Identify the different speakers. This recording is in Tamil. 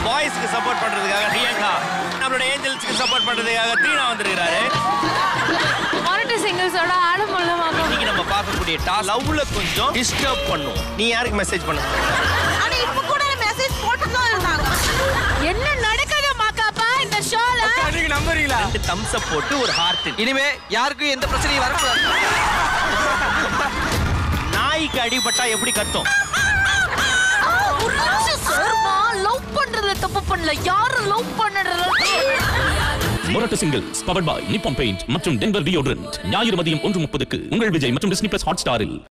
Speaker 1: பாய்ஸ்க்கு சப்போர்ட் பண்றதுக்காக பிரியங்கா நம்மளோட ஏஞ்சல்ஸ்க்கு சப்போர்ட் பண்றதுக்காக த்ரீனா வந்திருக்கிறாரு
Speaker 2: மானிட்டர் சிங்கிள்ஸோட ஆட முடியல
Speaker 1: இன்னைக்கு நம்ம பார்க்கக்கூடிய டாஸ் லவ்ல கொஞ்சம் டிஸ்டர்ப் பண்ணும் நீ யாருக்கு மெசேஜ் பண்ண
Speaker 3: ஆனா இப்ப கூட மெசேஜ் போட்டு தான் இருந்தாங்க
Speaker 2: என்ன நடக்குது மாக்காப்பா இந்த ஷோல
Speaker 4: நீங்க நம்புறீங்களா
Speaker 1: ரெண்டு தம்ஸ் அப் போட்டு ஒரு ஹார்ட்
Speaker 4: இனிமே யாருக்கும் எந்த பிரச்சனையும் வரக்கூடாது
Speaker 1: நாய்க்கு அடிபட்டா எப்படி கத்தும்
Speaker 2: ஒரு நிமிஷம் சார்மா லவ் பண்றதுல தப்பு பண்ணல யாரும் லவ் பண்ணுறதுல
Speaker 5: மொரட்டு singles powered by Nippon Paint மற்றும் டென்வர் டியோட்ரண்ட் ஞாயிறு மதியம் ஒன்று முப்பதுக்கு உங்கள் விஜய் மற்றும் டிஸ்னி பிளஸ் ஹாட் ஸ்டாரில்